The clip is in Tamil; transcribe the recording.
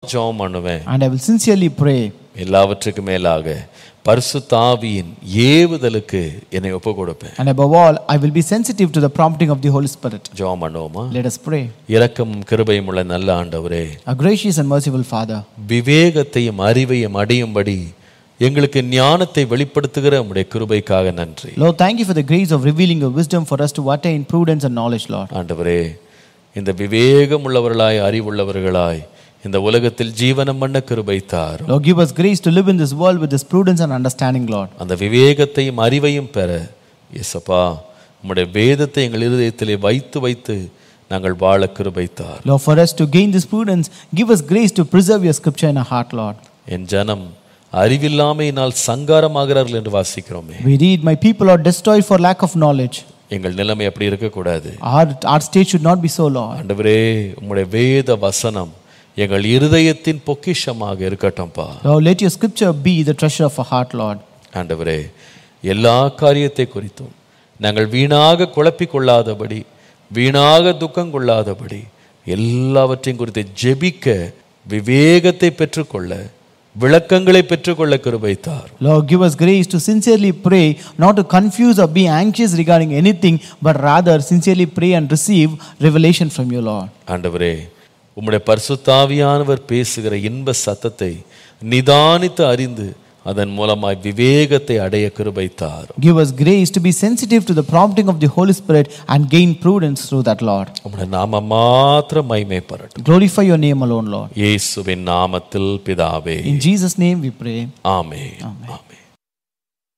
ஜெபம் பண்ணுவேன் and I will sincerely pray. எல்லாவற்றுக்கும் மேலாக பரிசுத்தாவியின் ஏவுதலுக்கு என்னை ஒப்பு கொடுப்பேன் And above all, I will be sensitive to the prompting of the Holy Spirit. ஜெபம் பண்ணுவோமா Let us pray. இரக்கமும் கிருபையும் உள்ள நல்ல ஆண்டவரே A gracious and merciful Father, விவேகத்தையும் அறிவையும் அடையும்படி எங்களுக்கு ஞானத்தை வெளிப்படுத்துகிற உம்முடைய கிருபைக்காக நன்றி Lord, thank you for the grace of revealing your wisdom for us to attain prudence and knowledge, Lord. ஆண்டவரே இந்த விவேகம் உள்ளவர்களாய் அறிவுள்ளவர்களாய் இந்த உலகத்தில் ஜீவனம் பண்ண கிருபை தாரும் Lord, give us grace to live in this world with this prudence and understanding, Lord. அந்த விவேகத்தையும் அறிவையும் பெற இயேசப்பா உம்முடைய வேதத்தை எங்கள் இருதயத்திலே வைத்து வைத்து நாங்கள் வாழ கிருபை தார் Lord, for us to gain this prudence, give us grace to preserve your scripture in our heart, Lord. என் ஜனம் அறிவில்லாமையினால் சங்காரமாகிறார்கள் என்று வாசிக்கிறோமே We read, My people are destroyed for lack of knowledge. எங்கள் நிலைமை அப்படி இருக்கக்கூடாது Our, our state should not be so, Lord. ஆண்டவரே உம்முடைய வேத வசனம் எங்கள் இருதயத்தின் பொக்கிஷமாக இருக்கட்டும்பா Lord, let your scripture be the treasure of our heart, Lord. ஆண்டவரே எல்லா காரியத்தை குறித்தும் நாங்கள் வீணாக குழப்பிக் கொள்ளாதபடி வீணாக துக்கம் கொள்ளாதபடி எல்லாவற்றையும் குறித்து ஜெபிக்க விவேகத்தை பெற்றுக்கொள்ள விளக்கங்களை பெற்றுக்கொள்ள கிருபைத்தார் Lord, give us grace to sincerely pray, not to confuse or be anxious regarding anything, but rather sincerely pray and receive revelation from you, Lord. ஆண்டவரே உம்முடைய பரிசுத்தாவியானவர் பேசுகிற இன்ப சத்தத்தை நிதானித்து அறிந்து அதன் மூலமாய் விவேகத்தை அடைய கிருபைத்தார் Give us grace to be sensitive to the prompting of the Holy Spirit and gain prudence through that, Lord. உம்முடைய நாம மாத்திரம் மைமைப்படட்டும் Glorify your name alone, Lord. இயேசுவின் நாமத்தில் பிதாவே In Jesus' name we pray. ஆமே Amen. ஆமே